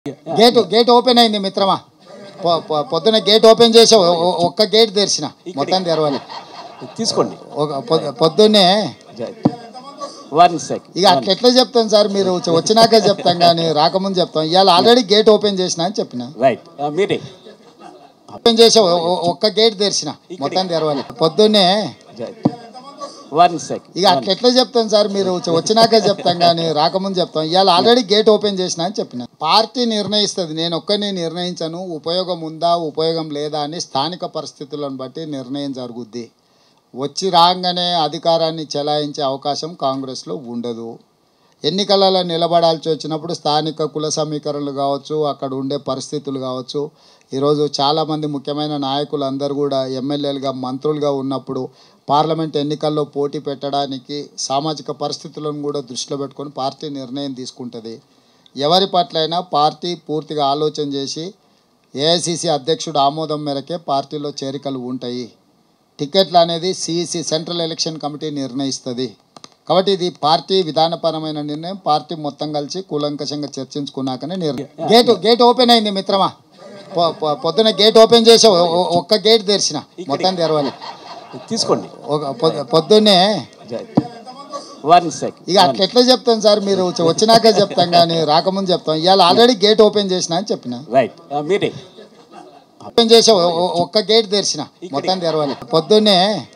gate gate open అయింది మిత్రమా పొ- పొ- పొద్దున గేట్ ఓపెన్ చేసి ఒ- ఒ- ఒక్క గేట్ తెరిచిన మొత్తం తెరవాలి తీసుకోండి ఒక పొద్దు- పొద్దున్నే వన్ సెక్ ఇక అట్లా ఎట్లా చెప్తాం సార్ మీరు వచ్చి- వచ్చినాకే చెప్తాం కానీ రాకముందు చెప్తాం ఇవాళ ఆల్రెడీ గేట్ ఓపెన్ చేసిన అని చెప్పిన రైట్ మీరే ఓపెన్ చేసి ఒ- ఒ- ఒక్క గేట్ తెరిచిన మొత్తం తెరవాలి పొద్దున్నే వన్ సెక్ ఇక అట్లా ఎట్లా చెప్తాం సార్ మీరు వచ్చి- వచ్చినాకే చెప్తాం కానీ రాకముందు చెప్తాం ఇవాళ ఆల్రెడీ గేట్ ఓపెన్ చేసిన అని చెప్పిన పార్టీ నిర్ణయిస్తుంది నేను ఒక్కని నిర్ణయించను ఉపయోగం ఉందా ఉపయోగం లేదా అని స్థానిక పరిస్థితులను బట్టి నిర్ణయం జరుగుద్ది వచ్చి రాగానే అధికారాన్ని చెలాయించే అవకాశం కాంగ్రెస్లో ఉండదు ఎన్నికలలో నిలబడాల్సి వచ్చినప్పుడు స్థానిక కుల సమీకరణలు కావచ్చు అక్కడ ఉండే పరిస్థితులు కావచ్చు ఈరోజు చాలామంది ముఖ్యమైన నాయకులు అందరూ కూడా ఎమ్మెల్యేలుగా మంత్రులుగా ఉన్నప్పుడు పార్లమెంట్ ఎన్నికల్లో పోటీ పెట్టడానికి సామాజిక పరిస్థితులను కూడా దృష్టిలో పెట్టుకొని పార్టీ నిర్ణయం తీసుకుంటుంది ఎవరి పట్లైనా పార్టీ పూర్తిగా ఆలోచన చేసి ఏఐసిసి అధ్యక్షుడు ఆమోదం మేరకే పార్టీలో చేరికలు ఉంటాయి టికెట్లు అనేది సిఈసి సెంట్రల్ ఎలక్షన్ కమిటీ నిర్ణయిస్తుంది కాబట్టి ఇది పార్టీ విధానపరమైన నిర్ణయం పార్టీ మొత్తం కలిసి కూలంకషంగా చర్చించుకున్నాకనే నిర్ణయం గేట్ గేట్ ఓపెన్ అయింది మిత్రమా పొ- పొ- పొద్దున గేట్ ఓపెన్ చేసి ఒ- ఒ- ఒక్క గేట్ తెరిచిన మొత్తం తెరవాలి తీసుకోండి ఒక పొద్దు- పొద్దున్నే వన్ సెక్ ఇక అట్లా ఎట్లా చెప్తాం సార్ మీరు వచ్చి- వచ్చినాకే చెప్తాం కానీ రాకముందు చెప్తాం ఇవాళ ఆల్రెడీ గేట్ ఓపెన్ చేసిన అని చెప్పిన రైట్ మీరే ఓపెన్ చేసి ఒ- ఒ- ఒక్క గేట్ తెరిచిన మొత్తం తెరవాలి పొద్దున్నే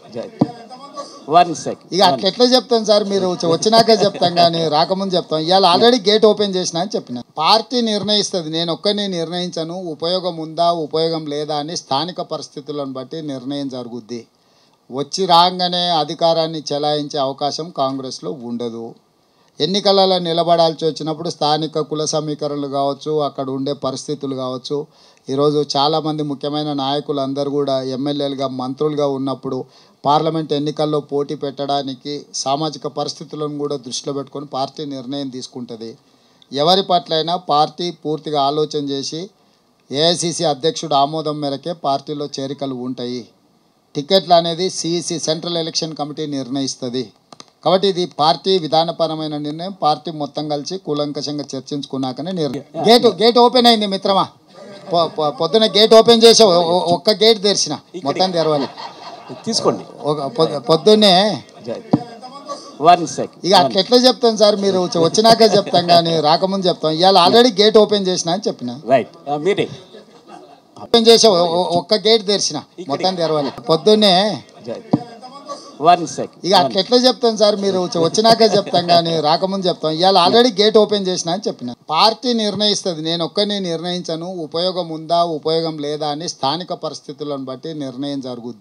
వన్ సెక్ ఇక అట్లా ఎట్లా చెప్తాం సార్ మీరు వచ్చి- వచ్చినాకే చెప్తాం కానీ రాకముందు చెప్తాం ఇవాళ ఆల్రెడీ గేట్ ఓపెన్ చేసిన అని చెప్పిన పార్టీ నిర్ణయిస్తుంది నేను ఒక్కని నిర్ణయించను ఉపయోగం ఉందా ఉపయోగం లేదా అని స్థానిక పరిస్థితులను బట్టి నిర్ణయం జరుగుద్ది వచ్చి రాగానే అధికారాన్ని చెలాయించే అవకాశం కాంగ్రెస్లో ఉండదు ఎన్నికలలో నిలబడాల్సి వచ్చినప్పుడు స్థానిక కుల సమీకరణలు కావచ్చు అక్కడ ఉండే పరిస్థితులు కావచ్చు ఈరోజు చాలామంది ముఖ్యమైన నాయకులు అందరూ కూడా ఎమ్మెల్యేలుగా మంత్రులుగా ఉన్నప్పుడు పార్లమెంట్ ఎన్నికల్లో పోటీ పెట్టడానికి సామాజిక పరిస్థితులను కూడా దృష్టిలో పెట్టుకొని పార్టీ నిర్ణయం తీసుకుంటుంది ఎవరి పట్లైనా పార్టీ పూర్తిగా ఆలోచన చేసి ఏఐసిసి అధ్యక్షుడు ఆమోదం మేరకే పార్టీలో చేరికలు ఉంటాయి టికెట్లు అనేది సిఈసి సెంట్రల్ ఎలక్షన్ కమిటీ నిర్ణయిస్తుంది కాబట్టి ఇది పార్టీ విధానపరమైన నిర్ణయం పార్టీ మొత్తం కలిసి కూలంకషంగా చర్చించుకున్నాకనే నిర్ణయం గేట్ గేట్ ఓపెన్ అయింది మిత్రమా పొ- పొ- పొద్దున గేట్ ఓపెన్ చేసి ఒ- ఒ- ఒక్క గేట్ తెరిచిన మొత్తం తెరవాలి తీసుకోండి ఒక పొద్దు- పొద్దున్నే వన్ సెక్ ఇక అట్లా ఎట్లా చెప్తాం సార్ మీరు వచ్చి- వచ్చినాకే చెప్తాం కానీ రాకముందు చెప్తాం ఇవాళ ఆల్రెడీ గేట్ ఓపెన్ చేసిన అని చెప్పిన రైట్ మీరే ఓపెన్ చేసి ఒ- ఒ- ఒక్క గేట్ తెరిచిన మొత్తం తెరవాలి పొద్దున్నే వన్ సెక్ ఇక అట్లా ఎట్లా చెప్తాం సార్ మీరు వచ్చి- వచ్చినాకే చెప్తాం కానీ రాకముందు చెప్తాం ఇవాళ ఆల్రెడీ గేట్ ఓపెన్ చేసిన అని చెప్పిన పార్టీ నిర్ణయిస్తుంది నేను ఒక్కని నిర్ణయించను ఉపయోగం ఉందా ఉపయోగం లేదా అని స్థానిక పరిస్థితులను బట్టి నిర్ణయం జరుగుద్ది